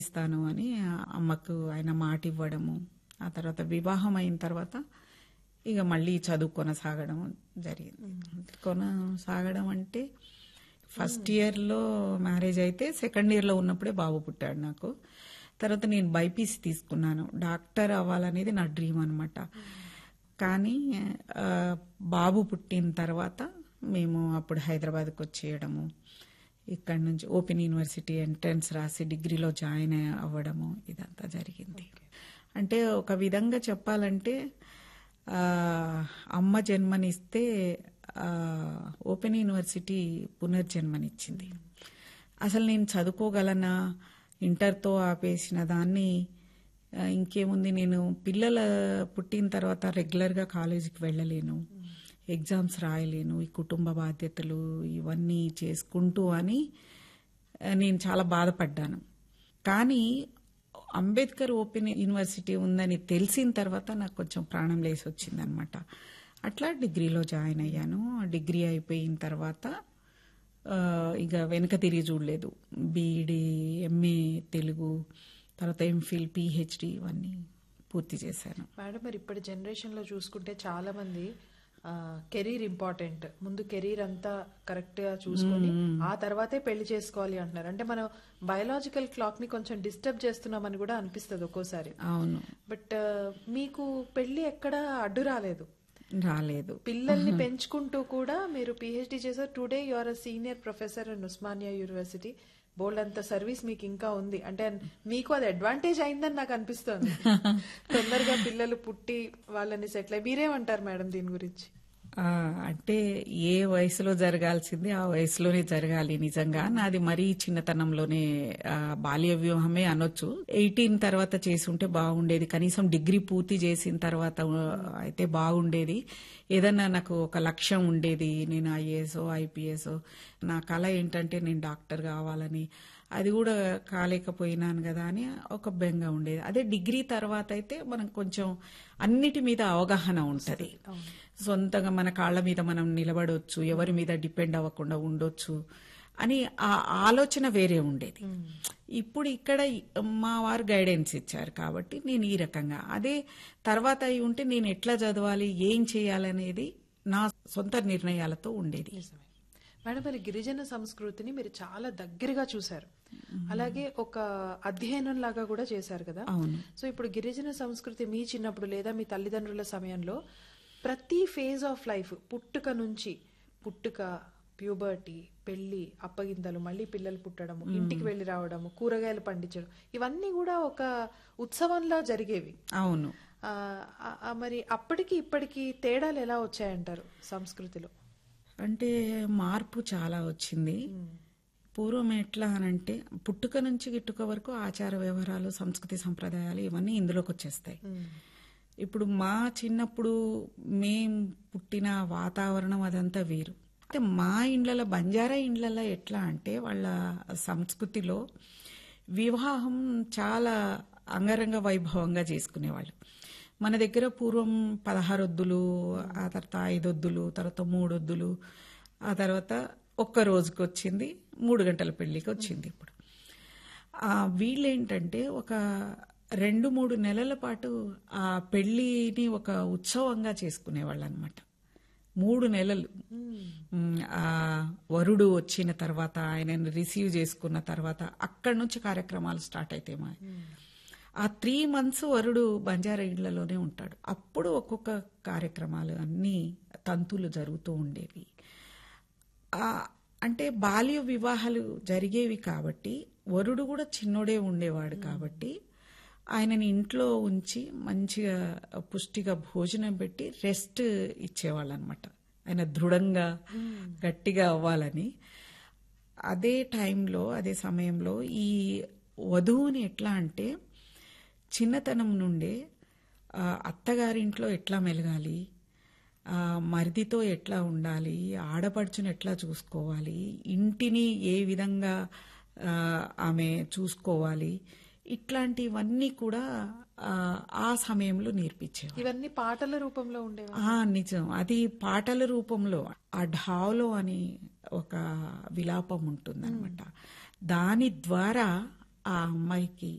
ఇస్తాను అని అమ్మకు ఆయన మాట ఇవ్వడము ఆ తర్వాత వివాహం అయిన తర్వాత ఇక మళ్ళీ చదువు కొనసాగడం జరిగింది కొనసాగడం అంటే ఫస్ట్ ఇయర్లో మ్యారేజ్ అయితే సెకండ్ ఇయర్లో ఉన్నప్పుడే బాబు పుట్టాడు నాకు తర్వాత నేను బైపీసీ తీసుకున్నాను డాక్టర్ అవ్వాలనేది నా డ్రీమ్ అనమాట కానీ ఆ, బాబు పుట్టిన తర్వాత మేము అప్పుడు హైదరాబాద్కి వచ్చేయడము ఇక్కడ నుంచి ఓపెన్ యూనివర్సిటీ ఎంట్రన్స్ రాసి డిగ్రీలో జాయిన్ అవ్వడము ఇదంతా జరిగింది అంటే ఒక విధంగా చెప్పాలంటే ఆ, అమ్మ జన్మనిస్తే ఆ, ఓపెన్ యూనివర్సిటీ పునర్జన్మనిచ్చింది అసలు నేను చదువుకోగలనా ఇంటర్తో ఆపేసిన దాన్ని ఆ, ఇంకేముంది నేను పిల్లల పుట్టిన తర్వాత రెగ్యులర్గా కాలేజీకి వెళ్ళలేను ఎగ్జామ్స్ రాయలేను ఈ కుటుంబ బాధ్యతలు ఇవన్నీ చేసుకుంటూ అని ఆ, నేను చాలా బాధపడ్డాను కానీ అంబేద్కర్ ఓపెన్ యూనివర్సిటీ ఉందని తెలిసిన తర్వాత నాకు కొంచెం ప్రాణం లేసి వచ్చిందనమాట అట్లా డిగ్రీలో జాయిన్ అయ్యాను డిగ్రీ అయిపోయిన తర్వాత ఆ, ఇక వెనక తిరిగి చూడలేదు బీఈడి ఎంఏ తెలుగు తర్వాత ఎంఫిల్ పిహెచ్డి ఇవన్నీ పూర్తి చేశాను మేడం మరి ఇప్పటి జనరేషన్ లో చూసుకుంటే చాలా మంది కెరీర్ ఇంపార్టెంట్ ముందు కెరీర్ అంతా కరెక్ట్ గా చూసుకొని ఆ తర్వాతే పెళ్లి చేసుకోవాలి అంటున్నారు అంటే మనం బయలాజికల్ క్లాక్ ని కొంచెం డిస్టర్బ్ చేస్తున్నామని కూడా అనిపిస్తుంది ఒక్కోసారి అవును బట్ మీకు పెళ్లి ఎక్కడ అడ్డు రాలేదు రాలేదు పిల్లల్ని పెంచుకుంటూ కూడా మీరు పిహెచ్డి చేశారు today you are a senior professor in Osmania university బోల్డ్ అంత సర్వీస్ మీకు ఇంకా ఉంది అంటే మీకు అది అడ్వాంటేజ్ అయిందని నాకు అనిపిస్తోంది తొందరగా పిల్లలు పుట్టి వాళ్ళని సెటిల్ అయ్యి మీరేమంటారు మేడం దీని గురించి ఆ, అంటే ఏ వయసులో జరగాల్సింది ఆ వయసులోనే జరగాలి నిజంగా నాది మరీ చిన్నతనంలోనే ఆ, బాల్య వివాహమే అనొచ్చు ఎయిటీన్ తర్వాత చేసి ఉంటే బాగుండేది కనీసం డిగ్రీ పూర్తి చేసిన తర్వాత ఆ, అయితే బాగుండేది ఏదన్నా నాకు ఒక లక్ష్యం ఉండేది నేను ఐఏఎస్ ఐపీఎస్ నా కళ ఏంటంటే నేను డాక్టర్ కావాలని అది కూడా కాలేకపోయినాను కదా అని ఒక బెంగ ఉండేది అదే డిగ్రీ తర్వాత అయితే మనం కొంచెం అన్నిటి మీద అవగాహన ఉంటది సొంతంగా మన కాళ్ళ మీద మనం నిలబడవచ్చు ఎవరి మీద డిపెండ్ అవ్వకుండా ఉండొచ్చు అని ఆ ఆలోచన వేరే ఉండేది ఇప్పుడు ఇక్కడ మా వారు గైడెన్స్ ఇచ్చారు కాబట్టి నేను ఈ రకంగా అదే తర్వాత అయి ఉంటే నేను ఎట్లా చదవాలి ఏం చేయాలనేది నా సొంత నిర్ణయాలతో ఉండేది నిజమే మేడం మరి గిరిజన సంస్కృతిని మీరు చాలా దగ్గరగా చూశారు అలాగే ఒక అధ్యయనం లాగా కూడా చేశారు కదా అవును సో ఇప్పుడు గిరిజన సంస్కృతి మీ చిన్నప్పుడు లేదా మీ తల్లిదండ్రుల సమయంలో ప్రతి ఫేజ్ ఆఫ్ లైఫ్ పుట్టుక నుంచి పుట్టుక ప్యూబర్టీ పెళ్లి అప్పగింతలు మళ్ళీ పిల్లలు పుట్టడము ఇంటికి వెళ్లి రావడము కూరగాయలు పండించడం ఇవన్నీ కూడా ఒక ఉత్సవంలా జరిగేవి అవును ఆ, ఆ, ఆ, మరి అప్పటికి ఇప్పటికి తేడాలు ఎలా వచ్చాయంటారు సంస్కృతిలో అంటే మార్పు చాలా వచ్చింది పూర్వం ఎట్లా అనంటే పుట్టుక నుంచి గిట్టుక వరకు ఆచార వ్యవహారాలు సంస్కృతి సంప్రదాయాలు ఇవన్నీ ఇందులోకి వచ్చేస్తాయి ఇప్పుడు మా చిన్నప్పుడు మేం పుట్టిన వాతావరణం అదంతా వేరు అంటే మా ఇండ్లలో బంజారా ఇండ్లలో ఎట్లా అంటే వాళ్ళ సంస్కృతిలో వివాహం చాలా అంగరంగ వైభవంగా చేసుకునేవాళ్ళు మన దగ్గర పూర్వం పదహారొద్దులు ఆ తర్వాత ఐదొద్దులు తర్వాత మూడొద్దులు ఆ తర్వాత ఒక్క రోజుకి వచ్చింది మూడు గంటల పెళ్లికి వచ్చింది ఇప్పుడు ఆ వీళ్ళేంటంటే ఒక రెండు మూడు నెలల పాటు ఆ పెళ్లిని ఒక ఉత్సవంగా చేసుకునేవాళ్ళు అనమాట మూడు నెలలు మ్, ఆ వరుడు వచ్చిన తర్వాత ఆయనను రిసీవ్ చేసుకున్న తర్వాత అక్కడి నుంచి కార్యక్రమాలు స్టార్ట్ అయితే మా ఆ త్రీ మంత్స్ వరుడు బంజారా ఇళ్లలోనే ఉంటాడు అప్పుడు ఒక్కొక్క కార్యక్రమాలు అన్నీ తంతులు జరుగుతూ ఉండేవి ఆ, అంటే బాల్య వివాహాలు జరిగేవి కాబట్టి వరుడు కూడా చిన్నోడే ఉండేవాడు కాబట్టి ఆయనని ఇంట్లో ఉంచి మంచిగా పుష్టిగా భోజనం పెట్టి రెస్ట్ ఇచ్చేవాళ్ళు అనమాట ఆయన దృఢంగా గట్టిగా అవ్వాలని అదే టైంలో అదే సమయంలో ఈ వధువుని ఎట్లా అంటే చిన్నతనం నుండే ఆ, అత్తగారింట్లో ఎట్లా మెలగాలి ఆ, మరిదితో ఎట్లా ఉండాలి ఆడపడుచుని ఎట్లా చూసుకోవాలి ఇంటిని ఏ విధంగా ఆ, ఆమె చూసుకోవాలి ఇట్లాంటివన్నీ కూడా ఆ, ఆ సమయంలో నేర్పించేవారు ఇవన్నీ పాటల రూపంలో ఉండేవి ఆ నిజం అది పాటల రూపంలో ఆ ఢావలో అని ఒక విలాపం ఉంటుందన్నమాట దాని ద్వారా ఆ అమ్మాయికి